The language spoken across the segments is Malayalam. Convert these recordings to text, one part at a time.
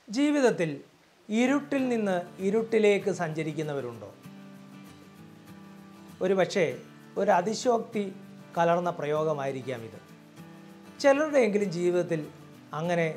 ജീവിതത്തിൽ ഇരുട്ടിൽ നിന്ന് ഇരുട്ടിലേക്ക് സഞ്ചരിക്കുന്നവരുണ്ടോ ഒരു പക്ഷേ ഒരു അതിശോക്തി കലർന്ന പ്രയോഗമായിരിക്കാം ഇത് ചിലരുടെയെങ്കിലും ജീവിതത്തിൽ അങ്ങനെ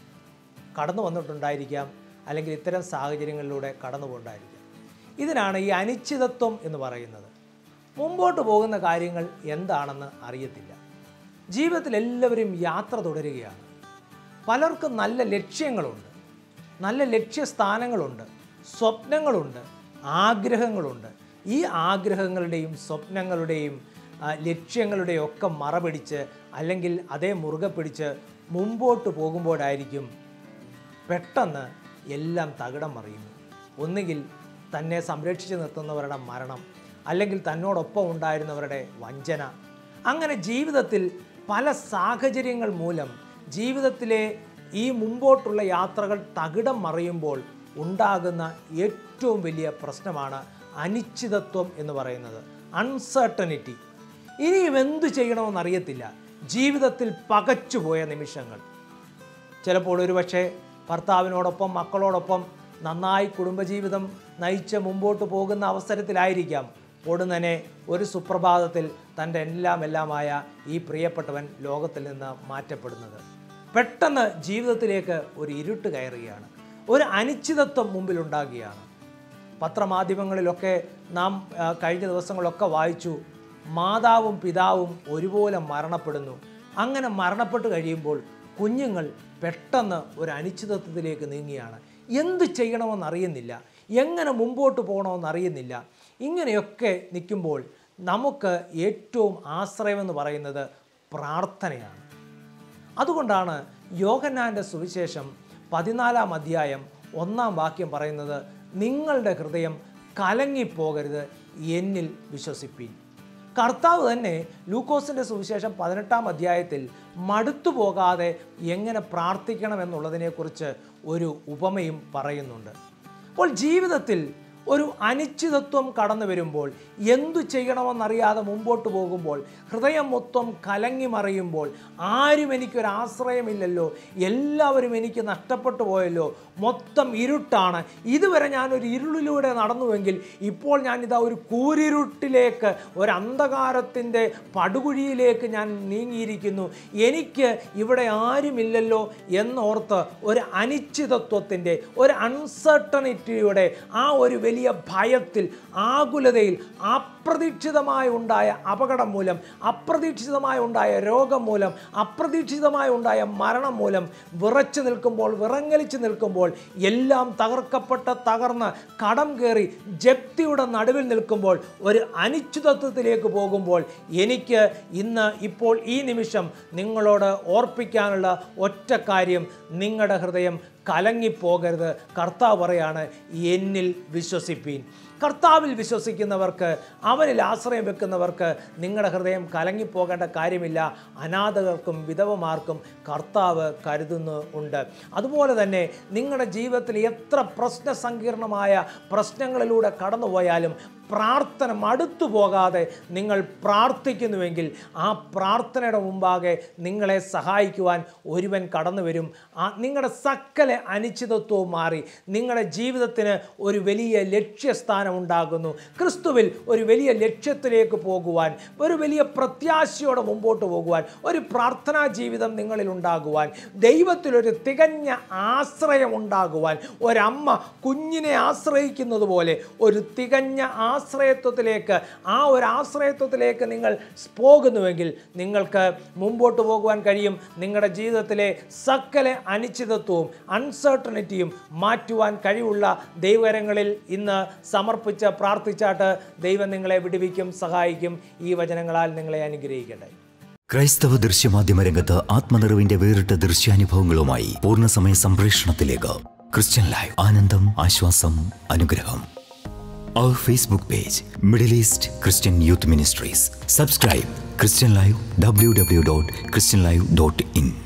കടന്നു വന്നിട്ടുണ്ടായിരിക്കാം അല്ലെങ്കിൽ ഇത്തരം സാഹചര്യങ്ങളിലൂടെ കടന്നു പോകണ്ടായിരിക്കാം ഇതിനാണ് ഈ അനിശ്ചിതത്വം എന്ന് പറയുന്നത് മുമ്പോട്ട് പോകുന്ന കാര്യങ്ങൾ എന്താണെന്ന് അറിയത്തില്ല ജീവിതത്തിൽ എല്ലാവരും യാത്ര തുടരുകയാണ് പലർക്കും നല്ല ലക്ഷ്യങ്ങളുണ്ട് നല്ല ലക്ഷ്യസ്ഥാനങ്ങളുണ്ട് സ്വപ്നങ്ങളുണ്ട് ആഗ്രഹങ്ങളുണ്ട് ഈ ആഗ്രഹങ്ങളുടെയും സ്വപ്നങ്ങളുടെയും ആ, ലക്ഷ്യങ്ങളുടെയും ഒക്കെ മറപിടിച്ച് അല്ലെങ്കിൽ അതേ മുറുകെ പിടിച്ച് മുമ്പോട്ട് പോകുമ്പോഴായിരിക്കും പെട്ടെന്ന് എല്ലാം തകിടം മറിയുന്നു ഒന്നുകിൽ തന്നെ സംരക്ഷിച്ച് നിർത്തുന്നവരുടെ മരണം അല്ലെങ്കിൽ തന്നോടൊപ്പം ഉണ്ടായിരുന്നവരുടെ വഞ്ചന അങ്ങനെ ജീവിതത്തിൽ പല സാഹചര്യങ്ങൾ മൂലം ജീവിതത്തിലെ ഈ മുമ്പോട്ടുള്ള യാത്രകൾ തകിടം മറിയുമ്പോൾ ഉണ്ടാകുന്ന ഏറ്റവും വലിയ പ്രശ്നമാണ് അനിശ്ചിതത്വം എന്ന് പറയുന്നത് അൺസർട്ടനിറ്റി ഇനിയും എന്തു ചെയ്യണമെന്നറിയത്തില്ല ജീവിതത്തിൽ പകച്ചുപോയ നിമിഷങ്ങൾ ചിലപ്പോൾ ഒരുപക്ഷെ ഭർത്താവിനോടൊപ്പം മക്കളോടൊപ്പം നന്നായി കുടുംബജീവിതം നയിച്ച് മുമ്പോട്ട് പോകുന്ന അവസരത്തിലായിരിക്കാം ഉടനെ ഒരു സുപ്രഭാതത്തിൽ തൻ്റെ എല്ലാം എല്ലാമായ ഈ പ്രിയപ്പെട്ടവൻ ലോകത്തിൽ നിന്ന് മാറ്റപ്പെടുന്നത് പെട്ടെന്ന് ജീവിതത്തിലേക്ക് ഒരു ഇരുട്ട് കയറുകയാണ് ഒരു അനിശ്ചിതത്വം മുമ്പിലുണ്ടാകുകയാണ് പത്രമാധ്യമങ്ങളിലൊക്കെ നാം ആ, കഴിഞ്ഞ ദിവസങ്ങളൊക്കെ വായിച്ചു മാതാവും പിതാവും ഒരുപോലെ മരണപ്പെടുന്നു അങ്ങനെ മരണപ്പെട്ട് കഴിയുമ്പോൾ കുഞ്ഞുങ്ങൾ പെട്ടെന്ന് ഒരു അനിശ്ചിതത്വത്തിലേക്ക് നീങ്ങിയാണ് എന്ത് ചെയ്യണമെന്നറിയുന്നില്ല എങ്ങനെ മുമ്പോട്ട് പോകണമെന്നറിയുന്നില്ല ഇങ്ങനെയൊക്കെ നിൽക്കുമ്പോൾ നമുക്ക് ഏറ്റവും ആശ്രയമെന്ന് പറയുന്നത് പ്രാർത്ഥനയാണ് അതുകൊണ്ടാണ് യോഹന്നാൻ്റെ സുവിശേഷം പതിനാലാം അധ്യായം ഒന്നാം വാക്യം പറയുന്നത് നിങ്ങളുടെ ഹൃദയം കലങ്ങിപ്പോകരുത് എന്നിൽ വിശ്വസിപ്പീൻ കർത്താവ് തന്നെ ലൂക്കോസിൻ്റെ സുവിശേഷം പതിനെട്ടാം അധ്യായത്തിൽ മടുത്തു പോകാതെ എങ്ങനെ പ്രാർത്ഥിക്കണം എന്നുള്ളതിനെക്കുറിച്ച് ഒരു ഉപമയും പറയുന്നുണ്ട് അപ്പോൾ ജീവിതത്തിൽ ഒരു അനിശ്ചിതത്വം കടന്നു വരുമ്പോൾ എന്തു ചെയ്യണമെന്നറിയാതെ മുമ്പോട്ട് പോകുമ്പോൾ ഹൃദയം മൊത്തം കലങ്ങി മറിയുമ്പോൾ ആരും എനിക്കൊരു ആശ്രയമില്ലല്ലോ എല്ലാവരും എനിക്ക് നഷ്ടപ്പെട്ടു പോയല്ലോ മൊത്തം ഇരുട്ടാണ് ഇതുവരെ ഞാനൊരു ഇരുളിലൂടെ നടന്നുവെങ്കിൽ ഇപ്പോൾ ഞാനിതാ ഒരു കൂരിരുട്ടിലേക്ക് ഒരു അന്ധകാരത്തിൻ്റെ പടുകുഴിയിലേക്ക് ഞാൻ നീങ്ങിയിരിക്കുന്നു എനിക്ക് ഇവിടെ ആരുമില്ലല്ലോ എന്നോർത്ത് ഒരു അനിശ്ചിതത്വത്തിൻ്റെ ഒരു അൺസർട്ടണിറ്റിയുടെ ആ ഒരു വലിയ ഭയത്തിൽ ആകുലതയിൽ അപ്രതീക്ഷിതമായി ഉണ്ടായ അപകടം മൂലം അപ്രതീക്ഷിതമായി ഉണ്ടായ രോഗം മൂലം അപ്രതീക്ഷിതമായി ഉണ്ടായ മരണം മൂലം വിറച്ചു നിൽക്കുമ്പോൾ വിറങ്ങലിച്ച് നിൽക്കുമ്പോൾ എല്ലാം തകർക്കപ്പെട്ട് തകർന്ന് കടം കയറി ജപ്തിയുടെ നടുവിൽ നിൽക്കുമ്പോൾ ഒരു അനിശ്ചിതത്വത്തിലേക്ക് പോകുമ്പോൾ എനിക്ക് ഇന്ന് ഇപ്പോൾ ഈ നിമിഷം നിങ്ങളോട് ഓർപ്പിക്കാനുള്ള ഒറ്റ കാര്യം നിങ്ങളുടെ ഹൃദയം കലങ്ങിപ്പോകരുത് കർത്താവ് പറയാണ് എന്നിൽ വിശ്വസിപ്പീൻ കർത്താവിൽ വിശ്വസിക്കുന്നവർക്ക് അവനിൽ ആശ്രയം വെക്കുന്നവർക്ക് നിങ്ങളുടെ ഹൃദയം കലങ്ങിപ്പോകേണ്ട കാര്യമില്ല അനാഥകൾക്കും വിധവമാർക്കും കർത്താവ് കരുതുന്നു ഉണ്ട് അതുപോലെ തന്നെ നിങ്ങളുടെ ജീവിതത്തിൽ എത്ര പ്രശ്ന സങ്കീർണമായ പ്രശ്നങ്ങളിലൂടെ കടന്നുപോയാലും പ്രാർത്ഥന മടുത്തു പോകാതെ നിങ്ങൾ പ്രാർത്ഥിക്കുന്നുവെങ്കിൽ ആ പ്രാർത്ഥനയുടെ മുമ്പാകെ നിങ്ങളെ സഹായിക്കുവാൻ ഒരുവൻ കടന്നു വരും ആ നിങ്ങളുടെ സകല അനിശ്ചിതത്വവും മാറി നിങ്ങളുടെ ജീവിതത്തിന് ഒരു വലിയ ലക്ഷ്യസ്ഥാനം ഉണ്ടാകുന്നു ക്രിസ്തുവിൽ ഒരു വലിയ ലക്ഷ്യത്തിലേക്ക് പോകുവാൻ ഒരു വലിയ പ്രത്യാശയോടെ മുമ്പോട്ട് പോകുവാൻ ഒരു പ്രാർത്ഥനാ ജീവിതം നിങ്ങളിൽ ഉണ്ടാകുവാൻ ദൈവത്തിലൊരു തികഞ്ഞ ആശ്രയം ഉണ്ടാകുവാൻ ഒരമ്മ കുഞ്ഞിനെ ആശ്രയിക്കുന്നത് പോലെ ഒരു തികഞ്ഞ ആശ്രയത്വത്തിലേക്ക് ആ ഒരു ആശ്രയത്വത്തിലേക്ക് നിങ്ങൾ പോകുന്നുവെങ്കിൽ നിങ്ങൾക്ക് മുമ്പോട്ട് പോകുവാൻ കഴിയും നിങ്ങളുടെ ജീവിതത്തിലെ സകല അനിശ്ചിതത്വവും അൺസർട്ടണിറ്റിയും മാറ്റുവാൻ കഴിവുള്ള ദൈവകരങ്ങളിൽ ഇന്ന് സമർപ്പിച്ച് പ്രാർത്ഥിച്ചാട്ട് ദൈവം നിങ്ങളെ വിടുവിക്കും സഹായിക്കും ഈ വചനങ്ങളാൽ നിങ്ങളെ അനുഗ്രഹിക്കട്ടെ ക്രൈസ്തവ ദൃശ്യമാധ്യമ രംഗത്ത് ആത്മനിറവിന്റെ വേറിട്ട ദൃശ്യാനുഭവങ്ങളുമായി പൂർണ്ണസമയ സംപ്രേഷണത്തിലേക്ക് ക്രിസ്ത്യൻ ലൈവ് ആനന്ദം ആശ്വാസം അനുഗ്രഹം അവർ Facebook page Middle East Christian youth ministries subscribe Christian live W W dot Christian live dot in